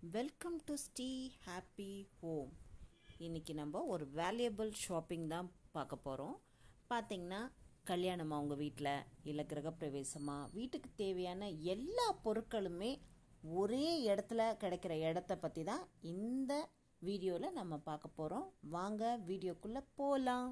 welcome to ஸ்டீ happy home இன்றைக்கி நம்ம ஒரு வேல்யூபிள் ஷாப்பிங் தான் பார்க்க போகிறோம் பார்த்தீங்கன்னா கல்யாணமா உங்கள் வீட்டில் இல்லை கிரகப்பிரவேசமா வீட்டுக்கு தேவையான எல்லா பொருட்களுமே ஒரே இடத்துல கிடைக்கிற இடத்த பற்றி தான் இந்த வீடியோவில் நம்ம பார்க்க போகிறோம் வாங்க வீடியோக்குள்ளே போகலாம்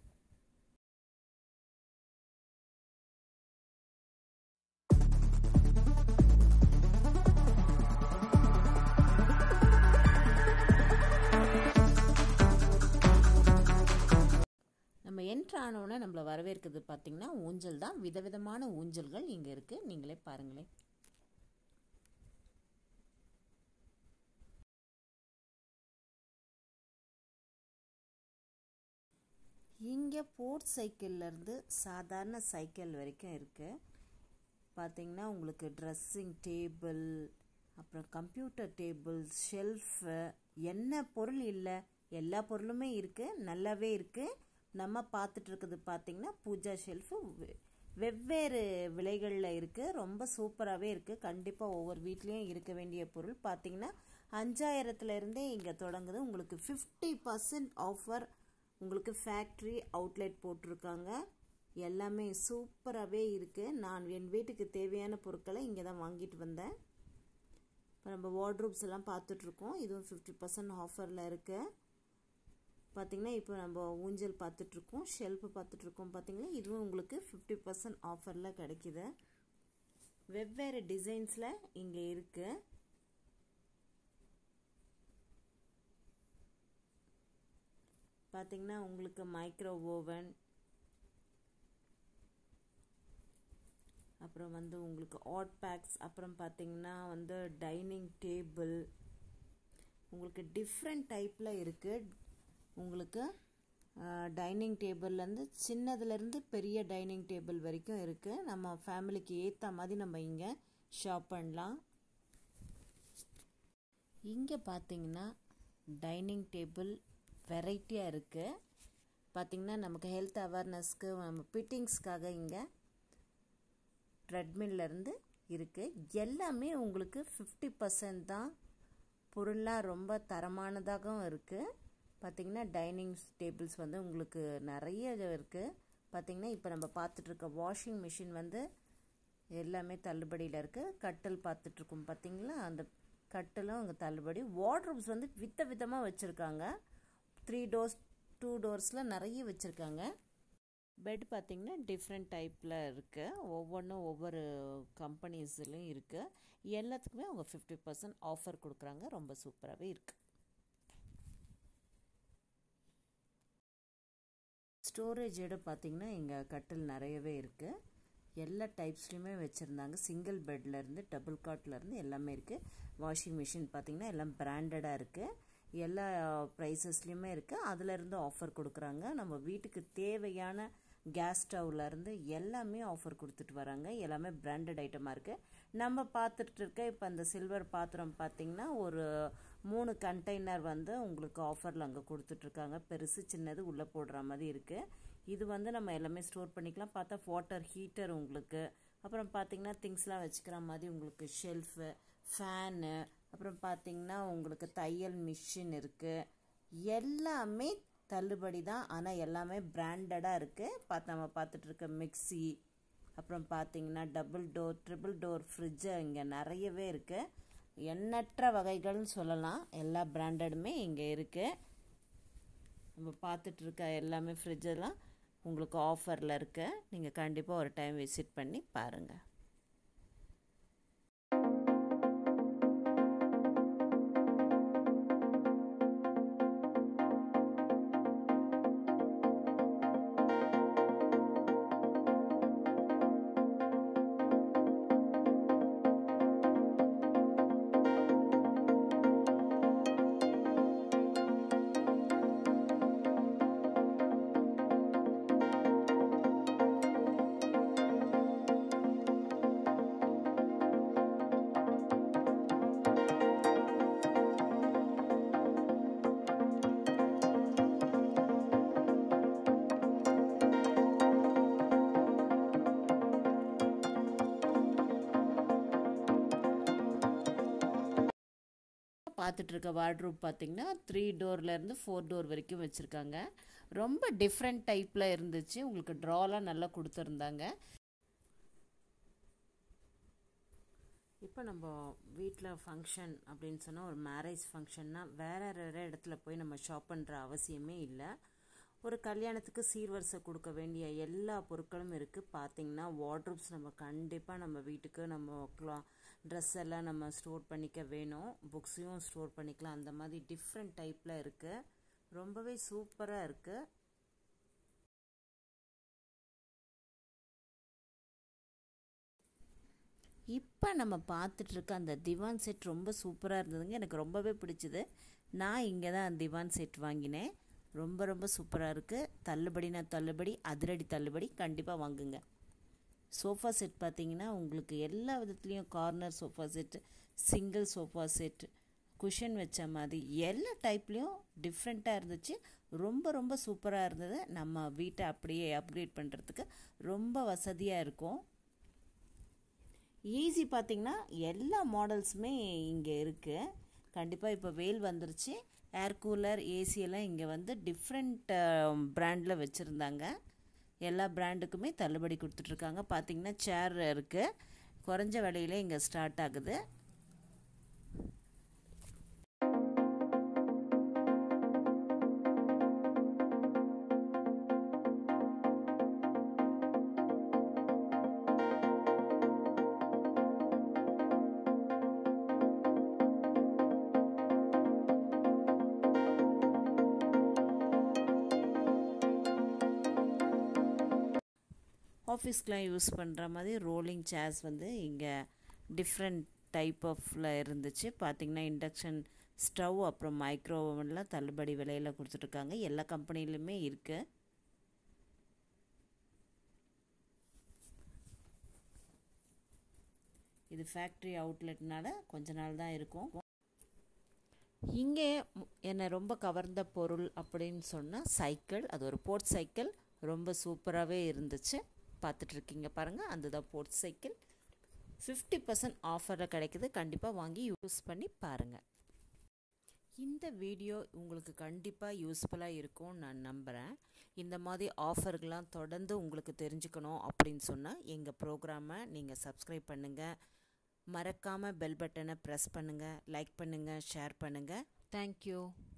நம்ம என்ட்ரு ஆனவுடனே நம்மளை வரவேற்கிறது பார்த்திங்கன்னா ஊஞ்சல் தான் விதவிதமான ஊஞ்சல்கள் இங்கே இருக்குது நீங்களே பாருங்களேன் இங்கே போர்ட் சைக்கிள்லேருந்து சாதாரண சைக்கிள் வரைக்கும் இருக்குது பார்த்திங்கன்னா உங்களுக்கு ட்ரெஸ்ஸிங் டேபிள் அப்புறம் கம்ப்யூட்டர் டேபிள் ஷெல்ஃபு என்ன பொருள் இல்லை எல்லா பொருளுமே இருக்குது நல்லாவே இருக்குது நம்ம பார்த்துட்டு இருக்குது பார்த்திங்கன்னா பூஜா ஷெல்ஃபு வெவ்வேறு விலைகளில் இருக்குது ரொம்ப சூப்பராகவே இருக்குது கண்டிப்பாக ஒவ்வொரு வீட்லேயும் இருக்க வேண்டிய பொருள் பார்த்திங்கன்னா அஞ்சாயிரத்துலேருந்தே இங்கே தொடங்குது உங்களுக்கு ஃபிஃப்டி பர்சன்ட் ஆஃபர் உங்களுக்கு ஃபேக்ட்ரி அவுட்லெட் போட்டிருக்காங்க எல்லாமே சூப்பராகவே இருக்குது நான் என் வீட்டுக்கு தேவையான பொருட்களை இங்கே தான் வாங்கிட்டு வந்தேன் இப்போ நம்ம வார்ட்ரூப்ஸ் எல்லாம் பார்த்துட்ருக்கோம் இதுவும் ஃபிஃப்டி பர்சன்ட் ஆஃபரில் இருக்குது பார்த்திங்கன்னா இப்போ நம்ம ஊஞ்சல் பார்த்துட்ருக்கோம் ஷெல்ஃபு பார்த்துட்ருக்கோம் பார்த்திங்கன்னா இதுவும் உங்களுக்கு ஃபிஃப்டி பர்சன்ட் ஆஃபரில் கிடைக்கிது வெவ்வேறு டிசைன்ஸில் இங்கே இருக்குது பார்த்திங்கன்னா உங்களுக்கு மைக்ரோ ஓவன் அப்புறம் வந்து உங்களுக்கு ஆட் பேக்ஸ் அப்புறம் பார்த்திங்கன்னா வந்து டைனிங் டேபிள் உங்களுக்கு டிஃப்ரெண்ட் டைப்பில் இருக்குது உங்களுக்கு டைனிங் டேபிள்லேருந்து சின்னதுலேருந்து பெரிய டைனிங் டேபிள் வரைக்கும் இருக்குது நம்ம ஃபேமிலிக்கு ஏற்ற மாதிரி நம்ம இங்கே ஷாப் பண்ணலாம் இங்கே பார்த்தீங்கன்னா டைனிங் டேபிள் வெரைட்டியாக இருக்குது பார்த்திங்கன்னா நமக்கு ஹெல்த் அவேர்னஸ்க்கு நம்ம ஃபிட்டிங்ஸ்க்காக இங்கே ட்ரெட்மில்லேருந்து இருக்குது எல்லாமே உங்களுக்கு ஃபிஃப்டி பர்சன்ட் தான் பொருளாக ரொம்ப தரமானதாகவும் இருக்குது பார்த்திங்கன்னா டைனிங் டேபிள்ஸ் வந்து உங்களுக்கு நிறைய இருக்குது பார்த்திங்கன்னா இப்போ நம்ம பார்த்துட்ருக்க வாஷிங் மிஷின் வந்து எல்லாமே தள்ளுபடியில் இருக்குது கட்டல் பார்த்துட்ருக்கோம் பார்த்திங்களா அந்த கட்டலும் அங்கே தள்ளுபடி வார்ட்ரூப்ஸ் வந்து வித்த விதமாக வச்சுருக்காங்க த்ரீ டோர்ஸ் டூ டோர்ஸில் நிறைய வச்சுருக்காங்க பெட் பார்த்திங்கன்னா டிஃப்ரெண்ட் டைப்பில் இருக்குது ஒவ்வொன்றும் ஒவ்வொரு கம்பெனிஸ்லையும் இருக்குது எல்லாத்துக்குமே அவங்க ஃபிஃப்டி பர்சன்ட் ஆஃபர் கொடுக்குறாங்க ரொம்ப சூப்பராகவே இருக்குது ஸ்டோரேஜோட பார்த்திங்கன்னா இங்கே கட்டில் நிறையவே இருக்குது எல்லா டைப்ஸ்லையுமே வச்சுருந்தாங்க சிங்கிள் பெட்லேருந்து டபுள் காட்லேருந்து எல்லாமே இருக்குது வாஷிங் மிஷின் பார்த்திங்கன்னா எல்லாம் பிராண்டடாக இருக்குது எல்லா ப்ரைஸஸ்லேயுமே இருக்குது அதிலேருந்து ஆஃபர் கொடுக்குறாங்க நம்ம வீட்டுக்கு தேவையான கேஸ் ஸ்டவ்லேருந்து எல்லாமே ஆஃபர் கொடுத்துட்டு வராங்க எல்லாமே பிராண்டட் ஐட்டமாக இருக்குது நம்ம பார்த்துட்டு இருக்க இப்போ அந்த சில்வர் பாத்திரம் பார்த்திங்கன்னா ஒரு மூணு கண்டெய்னர் வந்து உங்களுக்கு ஆஃபரில் அங்கே கொடுத்துட்ருக்காங்க பெருசு சின்னது உள்ளே போடுற மாதிரி இருக்குது இது வந்து நம்ம எல்லாமே ஸ்டோர் பண்ணிக்கலாம் பார்த்தா வாட்டர் ஹீட்டர் உங்களுக்கு அப்புறம் பார்த்திங்கன்னா திங்ஸ்லாம் வச்சுக்கிற மாதிரி உங்களுக்கு ஷெல்ஃபு ஃபேனு அப்புறம் பார்த்திங்கன்னா உங்களுக்கு தையல் மிஷின் இருக்குது எல்லாமே தள்ளுபடி தான் ஆனால் எல்லாமே பிராண்டடாக இருக்குது பார்த்து நம்ம பார்த்துட்டு இருக்க மிக்சி அப்புறம் பார்த்தீங்கன்னா double door triple door fridge இங்கே நிறையவே இருக்குது எண்ணற்ற வகைகள்னு சொல்லலாம் எல்லா பிராண்டடுமே இங்கே இருக்குது நம்ம பார்த்துட்டு இருக்க எல்லாமே ஃப்ரிட்ஜெல்லாம் உங்களுக்கு ஆஃபரில் இருக்குது நீங்கள் கண்டிப்பாக ஒரு டைம் விசிட் பண்ணி பாருங்கள் பார்த்துட்ருக்க வார்ட்ரூப் பார்த்திங்கன்னா த்ரீ டோர்லேருந்து ஃபோர் டோர் வரைக்கும் வச்சுருக்காங்க ரொம்ப டிஃப்ரெண்ட் டைப்பில் இருந்துச்சு உங்களுக்கு ட்ராலாம் நல்லா கொடுத்துருந்தாங்க இப்போ நம்ம வீட்டில் ஃபங்க்ஷன் அப்படின்னு சொன்னால் ஒரு மேரேஜ் ஃபங்க்ஷன்னா வேறு வேறு இடத்துல போய் நம்ம ஷாப் பண்ணுற அவசியமே இல்லை ஒரு கல்யாணத்துக்கு சீர்வரிசை கொடுக்க வேண்டிய எல்லா பொருட்களும் இருக்குது பார்த்திங்கன்னா வார்ட்ரூப்ஸ் நம்ம கண்டிப்பாக நம்ம வீட்டுக்கு நம்ம க்ளா ட்ரெஸ் எல்லாம் நம்ம ஸ்டோர் பண்ணிக்க வேணும் புக்ஸையும் ஸ்டோர் பண்ணிக்கலாம் அந்த மாதிரி டிஃப்ரெண்ட் டைப்பில் இருக்குது ரொம்பவே சூப்பராக இருக்குது இப்போ நம்ம பார்த்துட்ருக்க அந்த திவான் செட் ரொம்ப சூப்பராக இருந்ததுங்க எனக்கு ரொம்பவே பிடிச்சிது நான் இங்கே தான் திவான் செட் வாங்கினேன் ரொம்ப ரொம்ப சூப்பராக இருக்குது தள்ளுபடினா தள்ளுபடி அதிரடி தள்ளுபடி கண்டிப்பாக வாங்குங்க சோஃபா செட் பார்த்தீங்கன்னா உங்களுக்கு எல்லா விதத்துலேயும் corner sofa set single sofa set cushion வச்ச மாதிரி எல்லா டைப்லேயும் டிஃப்ரெண்ட்டாக இருந்துச்சு ரொம்ப ரொம்ப சூப்பராக இருந்தது நம்ம வீட்டை அப்படியே அப்கிரேட் பண்ணுறதுக்கு ரொம்ப வசதியாக இருக்கும் ஈஸி பார்த்திங்கன்னா எல்லா மாடல்ஸுமே இங்கே இருக்குது கண்டிப்பாக இப்போ வெயில் வந்துருச்சு ஏர் கூலர் ஏசியெல்லாம் இங்கே வந்து டிஃப்ரெண்ட் ப்ராண்டில் வச்சுருந்தாங்க எல்லா பிராண்டுக்குமே தள்ளுபடி கொடுத்துட்ருக்காங்க பார்த்திங்கன்னா சேர் இருக்குது குறைஞ்ச விலையில இங்கே ஸ்டார்ட் ஆகுது ஆஃபீஸ்க்கெலாம் யூஸ் பண்ணுற மாதிரி ரோலிங் சேர்ஸ் வந்து இங்கே டிஃப்ரெண்ட் டைப் ஆஃபில் இருந்துச்சு பார்த்திங்கன்னா இண்டக்ஷன் ஸ்டவ் அப்புறம் மைக்ரோ ஓவன்லாம் தள்ளுபடி விலையில் கொடுத்துட்ருக்காங்க எல்லா கம்பெனிலுமே இருக்குது இது ஃபேக்ட்ரி அவுட்லெட்னால கொஞ்ச நாள் தான் இருக்கும் இங்கே என்னை ரொம்ப கவர்ந்த பொருள் அப்படின்னு சொன்னால் சைக்கிள் அது ஒரு போர்ட் சைக்கிள் ரொம்ப சூப்பராகவே இருந்துச்சு பார்த்துட்ருக்கீங்க பாருங்கள் அந்த தான் போர்ட் சைக்கிள் ஃபிஃப்டி பர்சன்ட் ஆஃபரில் கிடைக்குது கண்டிப்பாக வாங்கி யூஸ் பண்ணி பாருங்கள் இந்த வீடியோ உங்களுக்கு கண்டிப்பாக யூஸ்ஃபுல்லாக இருக்கும்னு நான் நம்புகிறேன் இந்த மாதிரி ஆஃபர்கள்லாம் தொடர்ந்து உங்களுக்கு தெரிஞ்சுக்கணும் அப்படின்னு சொன்னால் எங்கள் ப்ரோக்ராமை நீங்கள் சப்ஸ்கிரைப் பண்ணுங்கள் மறக்காமல் பெல் பட்டனை ப்ரெஸ் பண்ணுங்கள் லைக் பண்ணுங்கள் ஷேர் பண்ணுங்கள் தேங்க்யூ